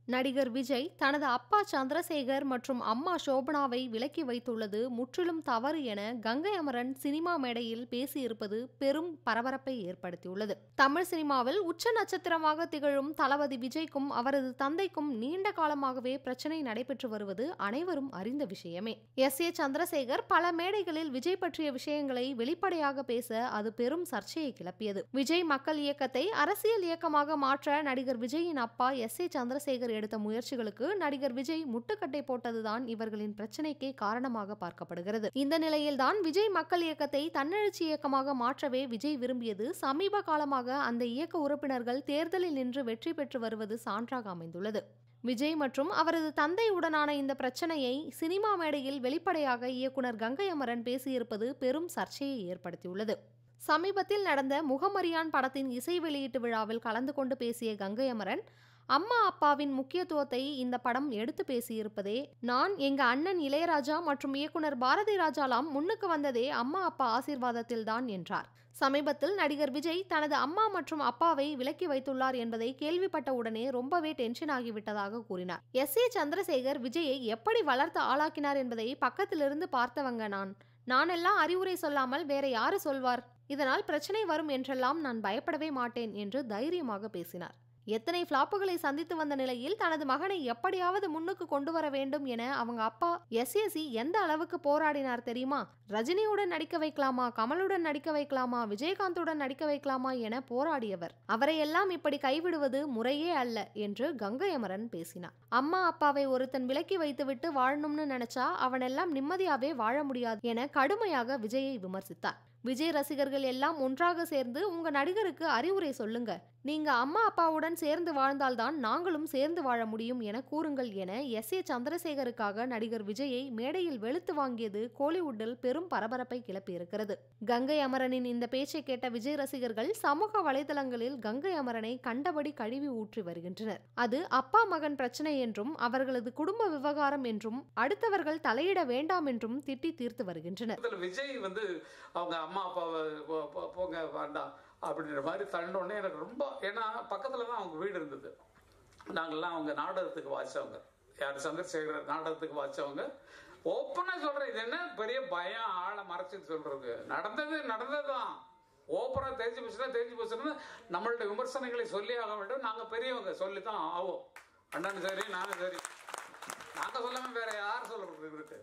நடிகர் விஜய் தனது அப்பா சந்திரசேகர் மற்றும் அம்மா சோபனாவை விலக்கி வைத்துள்ளது முற்றிலும் தவறு என கங்கை அமரன் சினிமா மேடையில் பேசியிருப்பது பெரும் பரபரப்பை ஏற்படுத்தியுள்ளது தமிழ் சினிமாவில் உச்ச நட்சத்திரமாக திகழும் தளபதி விஜய்க்கும் அவரது தந்தைக்கும் நீண்ட காலமாகவே பிரச்சனை நடைபெற்று வருவது அனைவரும் அறிந்த விஷயமே எஸ் ஏ சந்திரசேகர் பல மேடைகளில் விஜய் பற்றிய விஷயங்களை வெளிப்படையாக பேச அது பெரும் சர்ச்சையை கிளப்பியது விஜய் மக்கள் இயக்கத்தை அரசியல் இயக்கமாக மாற்ற நடிகர் விஜயின் அப்பா எஸ் ஏ சந்திரசேகர் எடுத்த முயற்சிகளுக்கு நடிகர் விஜய் முட்டுக்கட்டை போட்டதுதான் இவர்களின் பிரச்சனைக்கே காரணமாக பார்க்கப்படுகிறது இந்த நிலையில்தான் விஜய் மக்கள் இயக்கத்தை தன்னெழுச்சி இயக்கமாக மாற்றவே விஜய் விரும்பியது சமீப காலமாக அந்த இயக்க உறுப்பினர்கள் தேர்தலில் நின்று வெற்றி பெற்று வருவது சான்றாக அமைந்துள்ளது விஜய் மற்றும் அவரது தந்தையுடனான இந்த பிரச்சனையை சினிமா மேடையில் வெளிப்படையாக இயக்குனர் கங்கை அமரன் பேசியிருப்பது பெரும் சர்ச்சையை ஏற்படுத்தியுள்ளது சமீபத்தில் நடந்த முகமரியான் படத்தின் இசை வெளியீட்டு விழாவில் கலந்து கொண்டு பேசிய கங்கை அமரன் அம்மா அப்பாவின் முக்கியத்துவத்தை இந்த படம் எடுத்து பேசியிருப்பதே நான் எங்க அண்ணன் இளையராஜா மற்றும் இயக்குனர் பாரதி ராஜாலாம் முன்னுக்கு வந்ததே அம்மா அப்பா ஆசீர்வாதத்தில் தான் என்றார் சமீபத்தில் நடிகர் விஜய் தனது அம்மா மற்றும் அப்பாவை விலக்கி வைத்துள்ளார் என்பதை கேள்விப்பட்ட உடனே ரொம்பவே டென்ஷன் ஆகிவிட்டதாக கூறினார் எஸ் ஏ சந்திரசேகர் விஜயை எப்படி வளர்த்து ஆளாக்கினார் என்பதை பக்கத்திலிருந்து பார்த்தவங்க நான் நானெல்லாம் அறிவுரை சொல்லாமல் வேற யாரு சொல்வார் இதனால் பிரச்சனை வரும் என்றெல்லாம் நான் பயப்படவே மாட்டேன் என்று தைரியமாக பேசினார் எத்தனை ஃப்ளாப்புகளை சந்தித்து வந்த நிலையில் தனது மகனை எப்படியாவது முன்னுக்கு கொண்டு வர வேண்டும் என அவங்க அப்பா எஸ்எஸ்சி எந்த அளவுக்கு போராடினார் தெரியுமா ரஜினியுடன் நடிக்க வைக்கலாமா கமலுடன் நடிக்க வைக்கலாமா விஜயகாந்துடன் நடிக்க வைக்கலாமா என போராடியவர் அவரையெல்லாம் இப்படி கைவிடுவது முறையே அல்ல என்று கங்கை அமரன் பேசினார் அம்மா அப்பாவை ஒருத்தன் விலக்கி வைத்துவிட்டு வாழணும்னு நினைச்சா அவனெல்லாம் நிம்மதியாவே வாழ முடியாது என கடுமையாக விஜயை விமர்சித்தார் விஜய் ரசிகர்கள் எல்லாம் ஒன்றாக சேர்ந்து உங்க நடிகருக்கு அறிவுரை சொல்லுங்க நீங்க அம்மா அப்பாவுடன் சேர்ந்து வாழ்ந்தால்தான் நாங்களும் சேர்ந்து வாழ முடியும் என கூறுங்கள் என எஸ் ஏ சந்திரசேகருக்காக நடிகர் விஜயை மேடையில் வெளுத்து வாங்கியது கோலிவுட்டில் பெரும் பரபரப்பை கிளப்பியிருக்கிறது கங்கை அமரனின் இந்த பேச்சை கேட்ட விஜய் ரசிகர்கள் சமூக வலைதளங்களில் கங்கை அமரனை கண்டபடி கழுவி ஊற்றி வருகின்றனர் அது அப்பா மகன் பிரச்சனை என்றும் அவர்களது குடும்ப விவகாரம் என்றும் அடுத்தவர்கள் தலையிட வேண்டாம் என்றும் திட்டி தீர்த்து வருகின்றனர் இதுல விஜய் வந்து அவங்க அம்மா அப்பாவை போ- போ- போங்க வேண்டாம் அப்படின்ற மாதிரி தள்ளோடனே எனக்கு ரொம்ப ஏன்னா பக்கத்துல தான் அவங்க வீடு இருந்தது நாங்கள்லாம் அவங்க நாடகத்துக்கு வாச்சவங்க யார் சந்திரசேகர் நாடகத்துக்கு வாச்சவங்க ஓப்பனா சொல்றேன் இது என்ன பெரிய பயம் ஆளை மறைச்சிட்டு சொல்றது நடந்தது நடந்ததுதான் ஓப்பரா தெரிஞ்சு போச்சுன்னா தெரிஞ்சு போச்சுன்னா நம்மள்ட்ட விமர்சனங்களை சொல்லி ஆக வேண்டும் நாங்க பெரியவங்க சொல்லி தான் ஆவோம் அண்ணன் சரி நானும் சரி நாங்க சொல்லாம வேற யார் சொல்றது இருக்கு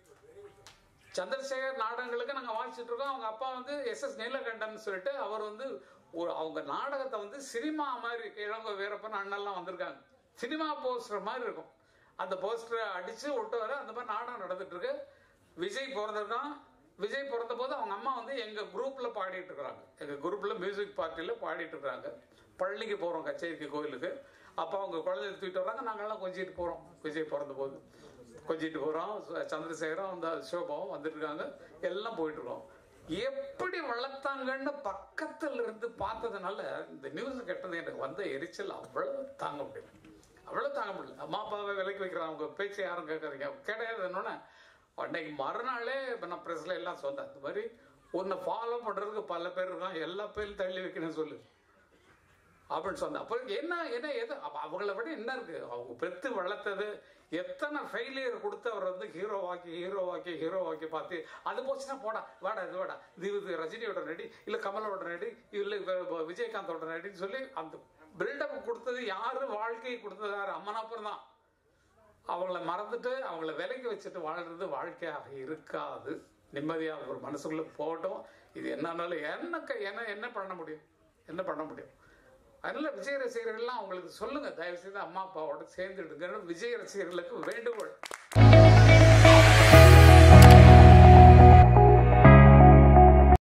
சந்திரசேகர் நாடகங்களுக்கு நாங்க வாசிச்சுட்டு இருக்கோம் அவங்க அப்பா வந்து எஸ் எஸ் நீலகண்டன் சொல்லிட்டு அவர் வந்து ஒரு- அவங்க நாடகத்தை வந்து சினிமா மாதிரி இளங்க வீரப்பன் அண்ணெல்லாம் வந்திருக்காங்க சினிமா போஸ்டர் மாதிரி இருக்கும் அந்த போஸ்டரை அடிச்சு விட்டு வர அந்த மாதிரி நாடகம் நடந்துட்டு இருக்கு விஜய் பிறந்திருக்கான் விஜய் பிறந்த போது அவங்க அம்மா வந்து எங்க குரூப்ல பாடிட்டு இருக்கிறாங்க எங்க குரூப்ல மியூசிக் பார்ட்டில பாடிட்டு இருக்கிறாங்க பள்ளிக்கு போறோம் கச்சேரிக்கு கோயிலுக்கு அப்போ அவங்க குழந்தைய தூக்கிட்டு வர்றாங்க நாங்கெல்லாம் கொஞ்சிட்டு போறோம் விஜய் பிறந்த போது கொஞ்சிட்டு போறோம் ச- சந்திரசேகரம் அந்த சோபாவும் வந்துட்டு இருக்காங்க எல்லாம் போயிட்டு இருக்கோம் எப்படி வளர்த்தாங்கன்னு பக்கத்துல இருந்து பார்த்ததுனால இந்த நியூஸ் கெட்டது எனக்கு வந்த எரிச்சல் அவ்வளவு தாங்க முடியல அவ்வளவு தாங்க முடியல அம்மா அப்பாவை விலைக்கு வைக்கிறாங்க அவங்க பேச்சை யாரும் கேட்காதீங்க கிடையாது என்னன்னா அன்னைக்கு மறுநாளே இப்ப நான் பிரஸ்ல எல்லாம் சொன்னேன் இந்த மாதிரி உன்னை ஃபாலோ பண்றதுக்கு பல பேர் இருக்கான் எல்லா பேரும் தள்ளி வைக்கணும்னு சொல்லு அப்படின்னு சொன்னேன் அப்போ என்ன என்ன எது அப்ப அவங்கள விட என்ன இருக்கு அவங்க பெத்து வளர்த்தது எத்தனை ஃபெயிலியர் கொடுத்து அவர் வந்து ஹீரோவாக்கி ஹீரோவாக்கி ஹீரோவாக்கி பார்த்து அது போச்சுன்னா போடா வாடா இது வாடா இது இது ரஜினியோட நடி இல்ல கமலோட நடி இல்ல வி- விஜயகாந்தோட நடின்னு சொல்லி அந்த பில்டப் கொடுத்தது யாரு வாழ்க்கையை கொடுத்தது யாரு அம்மனாப்பர் தான் அவங்கள மறந்துட்டு அவங்கள விலைக்கு வச்சுட்டு வாழ்றது வாழ்க்கையாக இருக்காது நிம்மதியாக ஒரு மனசுக்குள்ள போகட்டும் இது என்னன்னாலும் என்ன க- என்ன என்ன பண்ண முடியும் என்ன பண்ண முடியும் அதனால விஜய் ரசிகர்கள்லாம் அவங்களுக்கு சொல்லுங்க தயவு செய்து அம்மா அப்பாவோட சேர்ந்துடுங்கன்னு விஜய் ரசிகர்களுக்கு வேண்டுகோள்